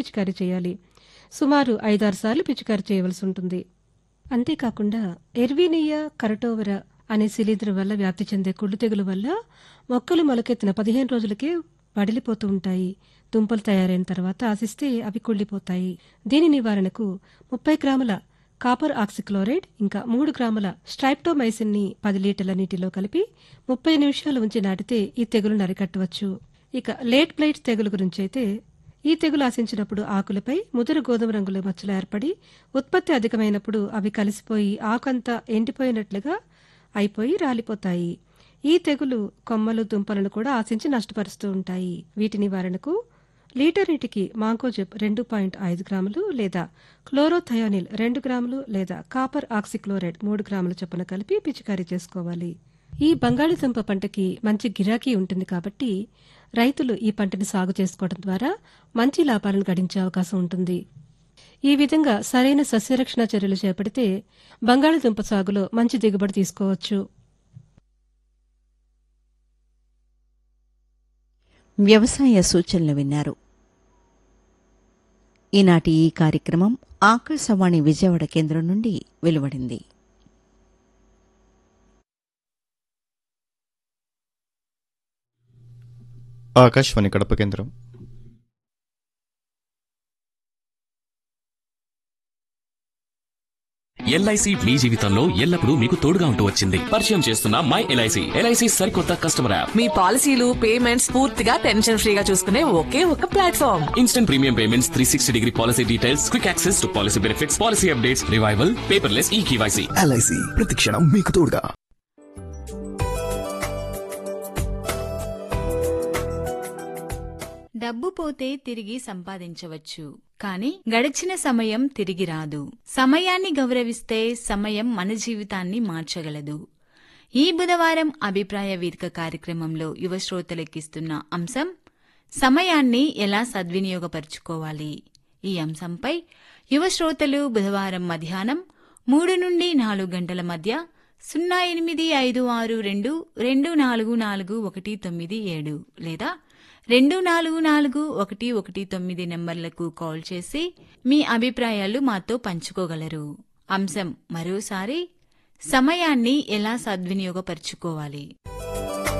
పిచికారీ చేయాలి సుమారు ఐదారు సార్లు పిచికారీ చేయవలసి ఉంటుంది అంతేకాకుండా ఎర్వీనియా కరటోవర అనే శిలీంధ్రం వల్ల వ్యాప్తి చెందే కుళ్ళు తెగులు వల్ల మొక్కలు మొలకెత్తిన పదిహేను రోజులకే వడిలిపోతూ ఉంటాయి దుంపలు తయారైన తర్వాత ఆశిస్తే అవి కుళ్ళిపోతాయి దీని నివారణకు ముప్పై గ్రాముల కాపర్ ఆక్సిక్లోరైడ్ ఇంకా మూడు గ్రాముల స్ట్రైప్టోమైసిన్ ని పది లీటర్ల నీటిలో కలిపి ముప్పై నిమిషాలు ఉంచి నాటితే ఈ తెగులు అరికట్టవచ్చు ఇక లేట్ బ్లైట్ తెగులు గురించి అయితే ఈ తెగులు ఆశించినప్పుడు ఆకులపై ముదురు గోధుమ రంగులో మచ్చలు ఏర్పడి ఉత్పత్తి అధికమైనప్పుడు అవి కలిసిపోయి ఆకంతా ఎండిపోయినట్లుగా అయిపోయి రాలిపోతాయి ఈ తెగులు కొమ్మలు దుంపలను కూడా ఆశించి నష్టపరుస్తూ ఉంటాయి వీటి నివారణకు లీటర్ నీటికి మాంకోజెబ్ రెండు పాయింట్ ఐదు గ్రాములు లేదా క్లోరోథయానిల్ రెండు గ్రాములు లేదా కాపర్ ఆక్సిక్లోరైడ్ మూడు గ్రాముల చొప్పున కలిపి పిచికారీ చేసుకోవాలి ఈ బంగాళదుంప పంటకి మంచి గిరాకీ ఉంటుంది కాబట్టి రైతులు ఈ పంటని సాగు చేసుకోవడం ద్వారా మంచి లాభాలను గడించే అవకాశం ఉంటుంది ఈ విధంగా సరైన సస్యరక్షణ చర్యలు చేపడితే బంగాళదుంప సాగులో మంచి దిగుబడి తీసుకోవచ్చు వ్యవసాయ సూచనలు విన్నారు ఈనాటి ఈ కార్యక్రమం ఆకాశవాణి విజయవాడ కేంద్రం నుండి వెలువడింది ఆకాశవాణి కడప కేంద్రం ఎల్ఐసి మీ జీవితంలో ఎల్లప్పుడూ మీకు తోడుగా ఉంటూ వచ్చింది పరిచయం చేస్తున్న మై ఎల్ఐసి ఎల్ఐసి సరికొత్త కస్టమర్ యాప్ మీ పాలసీలు పేమెంట్స్ పూర్తిగా టెన్షన్ ఫ్రీగా చూసుకునే ఒకే ఒక platform instant premium payments three sixty degree policy details quick access to policy benefits policy updates revival paperless e KYC LIC ప్రతిక్షణం మీకు తోడుగా డబ్బు పోతే తిరిగి సంపాదించవచ్చు కానీ గడిచిన సమయం తిరిగి రాదు సమయాన్ని గౌరవిస్తే సమయం మన జీవితాన్ని మార్చగలదు ఈ బుధవారం అభిప్రాయ వేదిక కార్యక్రమంలో యువ శ్రోతలెక్కిస్తున్న అంశం సమయాన్ని ఎలా సద్వినియోగపరుచుకోవాలి ఈ అంశంపై యువ శ్రోతలు బుధవారం మధ్యాహ్నం మూడు నుండి నాలుగు గంటల మధ్య సున్నా ఎనిమిది ఐదు ఆరు రెండు రెండు నాలుగు నాలుగు ఒకటి తొమ్మిది ఏడు లేదా రెండు నాలుగు నాలుగు ఒకటి ఒకటి తొమ్మిది నంబర్లకు కాల్ చేసి మీ అభిప్రాయాలు మాతో పంచుకోగలరు అంశం మరోసారి సమయాన్ని ఎలా సద్వినియోగపరుచుకోవాలి